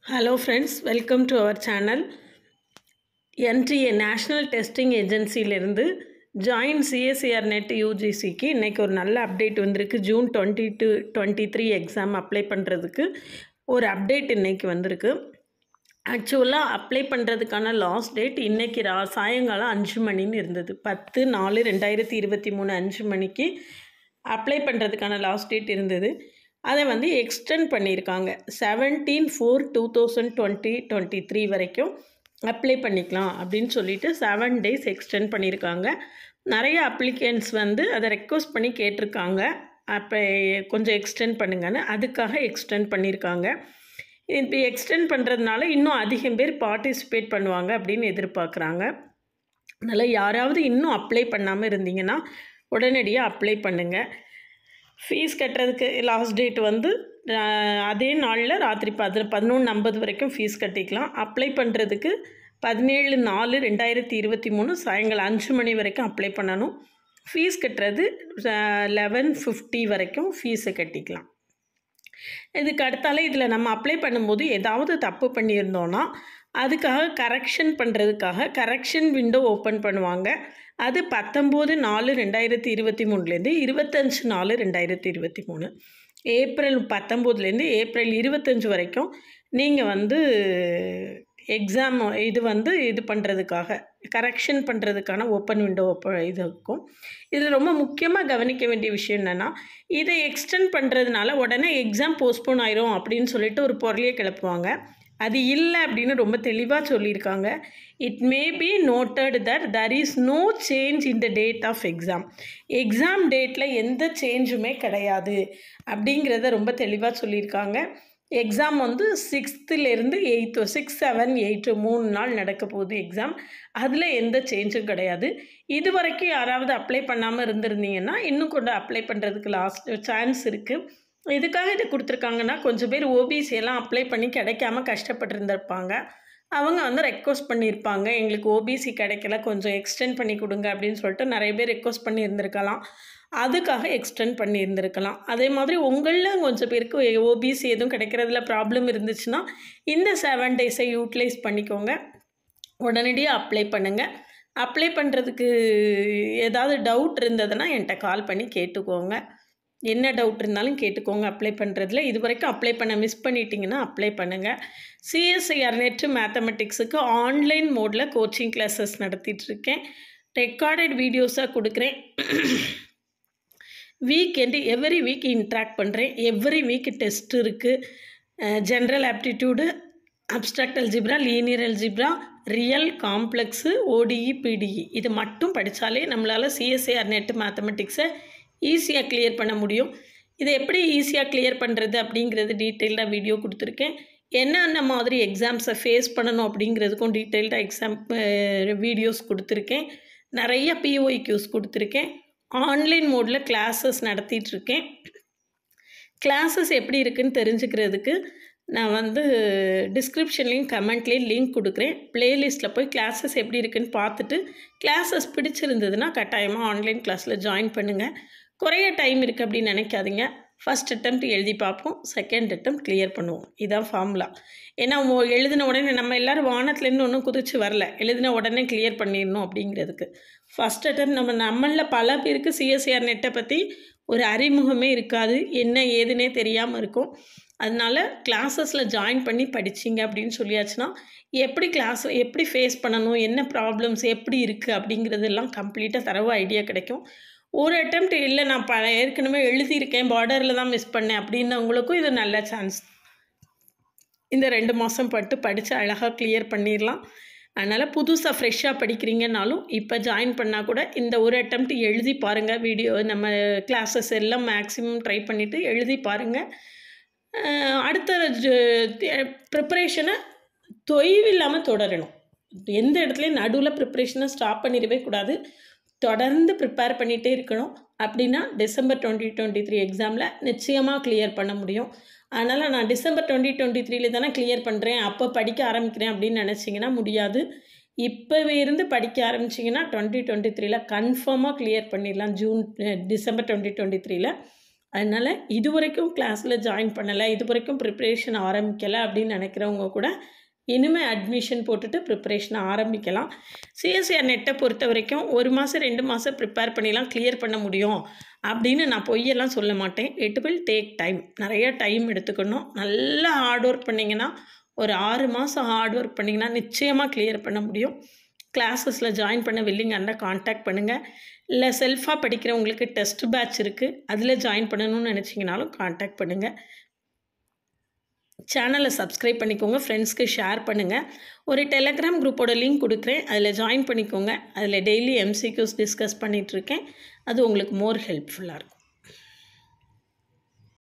hello friends welcome to our channel NTA national testing ஏஜென்சியிலேருந்து join CSIR net யூஜிசிக்கு இன்றைக்கி ஒரு நல்ல அப்டேட் வந்திருக்கு June twenty two twenty three exam apply பண்ணுறதுக்கு ஒரு அப்டேட் இன்றைக்கி வந்திருக்கு ஆக்சுவலாக அப்ளை பண்ணுறதுக்கான லாஸ்ட் டேட் இன்றைக்கி ரா சாயங்காலம் அஞ்சு மணின்னு இருந்தது பத்து நாலு ரெண்டாயிரத்தி இருபத்தி மூணு அஞ்சு மணிக்கு அப்ளை பண்ணுறதுக்கான லாஸ்ட் டேட் இருந்தது அதை வந்து எக்ஸ்டெண்ட் பண்ணியிருக்காங்க seventeen four two thousand twenty twenty three வரைக்கும் அப்ளை பண்ணிக்கலாம் அப்படின்னு சொல்லிட்டு செவன் டேஸ் எக்ஸ்டெண்ட் பண்ணியிருக்காங்க நிறைய அப்ளிகன்ஸ் வந்து அதை ரெக்வஸ்ட் பண்ணி கேட்டிருக்காங்க அப்போ கொஞ்சம் எக்ஸ்டெண்ட் பண்ணுங்கன்னு அதுக்காக எக்ஸ்டெண்ட் பண்ணியிருக்காங்க இப்போ எக்ஸ்டெண்ட் பண்ணுறதுனால இன்னும் அதிகம் பேர் பார்ட்டிசிபேட் பண்ணுவாங்க அப்படின்னு எதிர்பார்க்குறாங்க அதனால் யாராவது இன்னும் அப்ளை பண்ணாமல் இருந்தீங்கன்னா உடனடியாக அப்ளை பண்ணுங்கள் ஃபீஸ் கட்டுறதுக்கு லாஸ்ட் டேட் வந்து அஹ், அதே நாளில் ராத்திரி பதி பதினொன்று ஐம்பது வரைக்கும் ஃபீஸ் கட்டிக்கலாம் அப்ளை பண்ணுறதுக்கு பதினேழு நாலு ரெண்டாயிரத்தி இருபத்தி மூணு சாயங்காலம் அஞ்சு மணி வரைக்கும் அப்ளை பண்ணணும் ஃபீஸ் கட்டுறது லெவன் ஃபிஃப்டி வரைக்கும் ஃபீஸை கட்டிக்கலாம் இதுக்கு அடுத்தால இதில் நம்ம அப்ளை பண்ணும்போது ஏதாவது தப்பு பண்ணியிருந்தோன்னா அதுக்காக கரெக்ஷன் பண்ணுறதுக்காக கரெக்ஷன் விண்டோ ஓப்பன் பண்ணுவாங்க அது பத்தொம்போது நாலு ரெண்டாயிரத்தி இருபத்தி மூணுலேருந்து இருபத்தஞ்சு நாலு ரெண்டாயிரத்தி இருபத்தி மூணு ஏப்ரல் பத்தொம்போதுலேருந்து ஏப்ரல் இருபத்தஞ்சு வரைக்கும் நீங்கள் வந்து எக்ஸாம் இது வந்து இது பண்ணுறதுக்காக கரெக்ஷன் பண்ணுறதுக்கான ஓப்பன் விண்டோ ஓப்ப இது இருக்கும் இதில் ரொம்ப முக்கியமாக கவனிக்க வேண்டிய விஷயம் என்னென்னா இதை எக்ஸ்டெண்ட் பண்ணுறதுனால உடனே எக்ஸாம் போஸ்ட்போன் ஆயிரும் அப்படின்னு சொல்லிட்டு ஒரு பொருளையே கிளப்புவாங்க அது இல்லை அப்படின்னு ரொம்ப தெளிவாக சொல்லியிருக்காங்க it may be noted that there is no change in the date of exam exam டேட்டில் எந்த சேஞ்சுமே கிடையாது அப்படிங்கிறத ரொம்ப தெளிவாக சொல்லியிருக்காங்க எக்ஸாம் வந்து சிக்ஸ்த்துலேருந்து எயித்து சிக்ஸ் செவன் எயிட்டு மூணு நாள் நடக்க போகுது எக்ஸாம் அதில் எந்த சேஞ்சும் கிடையாது இது வரைக்கும் யாராவது அப்ளை பண்ணாமல் இருந்திருந்தீங்கன்னா இன்னும் கொண்டு அப்ளை பண்ணுறதுக்கு லாஸ்ட் சான்ஸ் இருக்குது இதுக்காக இது கொடுத்துருக்காங்கன்னா கொஞ்சம் பேர் ஓபிசி எல்லாம் அப்ளை பண்ணி கிடைக்காம கஷ்டப்பட்டுருந்துருப்பாங்க அவங்க வந்து ரெக்வஸ்ட் பண்ணியிருப்பாங்க எங்களுக்கு ஓபிசி கிடைக்கல கொஞ்சம் எக்ஸ்டெண்ட் பண்ணி கொடுங்க அப்படின்னு சொல்லிட்டு நிறைய பேர் ரெக்வஸ்ட் பண்ணியிருந்திருக்கலாம் அதுக்காக எக்ஸ்டெண்ட் பண்ணியிருந்திருக்கலாம் அதே மாதிரி உங்களில் கொஞ்சம் பேருக்கு ஓபிசி எதுவும் கிடைக்கிறதுல ப்ராப்ளம் இருந்துச்சுன்னா இந்த செவன் டேஸை யூட்டிலைஸ் பண்ணிக்கோங்க உடனடியாக அப்ளை பண்ணுங்கள் அப்ளை பண்ணுறதுக்கு ஏதாவது டவுட் இருந்ததுன்னா என்கிட்ட கால் பண்ணி கேட்டுக்கோங்க என்ன டவுட் இருந்தாலும் கேட்டுக்கோங்க அப்ளை பண்ணுறதுல இது வரைக்கும் அப்ளை பண்ண மிஸ் பண்ணிட்டீங்கன்னா அப்ளை பண்ணுங்கள் சிஎஸ்ஐஆர் நெட்டு மேத்தமெட்டிக்ஸுக்கு ஆன்லைன் மோடில் கோச்சிங் கிளாஸஸ் நடத்திட்டுருக்கேன் ரெக்கார்டட் வீடியோஸாக கொடுக்குறேன் weekend every week interact பண்ணுறேன் எவ்ரி வீக் டெஸ்ட் இருக்குது general aptitude abstract algebra linear algebra real complex ODE PDE இது மட்டும் படித்தாலே நம்மளால் சிஎஸ்ஏஆர் நெட் மேத்தமெட்டிக்ஸை ஈஸியாக கிளியர் பண்ண முடியும் இதை எப்படி ஈஸியாக கிளியர் பண்ணுறது அப்படிங்கிறது டீட்டெயில்டாக வீடியோ கொடுத்துருக்கேன் என்னென்ன மாதிரி எக்ஸாம்ஸை ஃபேஸ் பண்ணணும் அப்படிங்கிறதுக்கும் டீட்டெயில்டாக எக்ஸாம் வீடியோஸ் கொடுத்துருக்கேன் நிறைய பிஓஇக்யூஸ் கொடுத்துருக்கேன் ஆன்லைன் மோடில் கிளாஸஸ் நடத்திட்டுருக்கேன் கிளாஸஸ் எப்படி இருக்குன்னு தெரிஞ்சுக்கிறதுக்கு நான் வந்து டிஸ்கிரிப்ஷன்லேயும் கமெண்ட்லேயும் லிங்க் கொடுக்குறேன் ப்ளேலிஸ்ட்டில் போய் கிளாஸஸ் எப்படி இருக்குன்னு பார்த்துட்டு கிளாஸஸ் பிடிச்சிருந்ததுன்னா கட்டாயமாக ஆன்லைன் கிளாஸில் ஜாயின் பண்ணுங்கள் குறைய டைம் இருக்குது அப்படின்னு நினைக்காதீங்க ஃபஸ்ட் attempt எழுதி பார்ப்போம் செகண்ட் attempt கிளியர் பண்ணுவோம் இதான் ஃபார்முலா ஏன்னா மோ- எழுதின உடனே நம்ம எல்லோரும் வானத்துலேருந்து ஒன்றும் குதிச்சு வரல எழுதின உடனே கிளியர் பண்ணிடணும் அப்படிங்கிறதுக்கு ஃபஸ்ட் attempt நம்ம நம்மளில் பல பேருக்கு சிஎஸ்சிஆர் நெட்டை பற்றி ஒரு அறிமுகமே இருக்காது என்ன ஏதுன்னே தெரியாமல் இருக்கும் அதனால கிளாஸஸில் ஜாயின் பண்ணி படிச்சிங்க அப்படின்னு சொல்லியாச்சுன்னா எப்படி கிளாஸ் எப்படி ஃபேஸ் பண்ணணும் என்ன ப்ராப்ளம்ஸ் எப்படி இருக்குது அப்படிங்கிறதெல்லாம் கம்ப்ளீட்டாக தரவு ஐடியா கிடைக்கும் ஒரு attempt இல்லை நான் ப ஏற்கனவே எழுதியிருக்கேன் பார்டரில் தான் மிஸ் பண்ணேன் அப்படின்னவங்களுக்கும் இது நல்ல சான்ஸ் இந்த ரெண்டு மாதம் பட்டு படித்து அழகாக கிளியர் பண்ணிடலாம் அதனால் புதுசாக ஃப்ரெஷ்ஷாக படிக்கிறீங்கனாலும் இப்போ ஜாயின் பண்ணால் கூட இந்த ஒரு attempt எழுதி பாருங்கள் வீடியோ நம்ம கிளாஸஸ் எல்லாம் மேக்ஸிமம் ட்ரை பண்ணிவிட்டு எழுதி பாருங்கள் அஹ் அடுத்த ப்ரிப்பரேஷனை தொய்வில்லாமல் தொடரணும் எந்த இடத்துலையும் நடுவில் ப்ரிப்பரேஷனை ஸ்டாப் பண்ணிடவே கூடாது தொடர்ந்து ப்ரிப்பேர் பண்ணிகிட்டே இருக்கணும் அப்படின்னா டிசம்பர் டுவெண்ட்டி டுவெண்ட்டி த்ரீ எக்ஸாமில் நிச்சயமாக கிளியர் பண்ண முடியும் அதனால் நான் டிசம்பர் டுவெண்ட்டி டுவெண்ட்டி த்ரீல தானே கிளியர் பண்ணுறேன் அப்போ படிக்க ஆரம்பிக்கிறேன் அப்படின்னு நினச்சிங்கன்னா முடியாது இப்போவே இருந்து படிக்க ஆரம்பிச்சிங்கன்னா டுவெண்ட்டி டுவெண்ட்டி த்ரீல கன்ஃபார்மாக கிளியர் பண்ணிடலாம் June uh, December twenty twenty த்ரீல அதனால் இது வரைக்கும் கிளாஸில் ஜாயின் பண்ணலை இது வரைக்கும் ப்ரிப்ரேஷன் ஆரம்பிக்கலை அப்படின்னு நினைக்கிறவங்க கூட இனிமேல் அட்மிஷன் போட்டுட்டு ப்ரிப்பரேஷனை ஆரம்பிக்கலாம் சிஎஸ்சிஆர் நெட்டை பொறுத்த வரைக்கும் ஒரு மாதம் ரெண்டு மாதம் ப்ரிப்பேர் பண்ணிலாம் கிளியர் பண்ண முடியும் அப்படின்னு நான் பொய்யெல்லாம் சொல்ல மாட்டேன் இட் வில் டேக் டைம் நிறைய டைம் எடுத்துக்கணும் நல்லா ஹார்ட் ஒர்க் பண்ணிங்கன்னா ஒரு ஆறு மாதம் ஹார்ட் ஒர்க் பண்ணிங்கன்னா நிச்சயமாக கிளியர் பண்ண முடியும் கிளாஸஸில் ஜாயின் பண்ண வில்லிங் இருந்தால் காண்டாக்ட் பண்ணுங்கள் இல்லை செல்ஃபாக படிக்கிறவங்களுக்கு டெஸ்ட் பேட்ச் இருக்குது அதில் ஜாயின் பண்ணணும்னு நினச்சிங்கனாலும் காண்டாக்ட் பண்ணுங்கள் சேனலை சப்ஸ்கிரைப் பண்ணிக்கோங்க ஃப்ரெண்ட்ஸ்க்கு ஷேர் பண்ணுங்கள் ஒரு டெலகிராம் குரூப்போட லிங்க் கொடுக்குறேன் அதில் ஜாயின் பண்ணிக்கோங்க அதில் டெய்லி எம்சிக்யூஸ் டிஸ்கஸ் பண்ணிகிட்ருக்கேன் அது உங்களுக்கு மோர் ஹெல்ப்ஃபுல்லாக இருக்கும்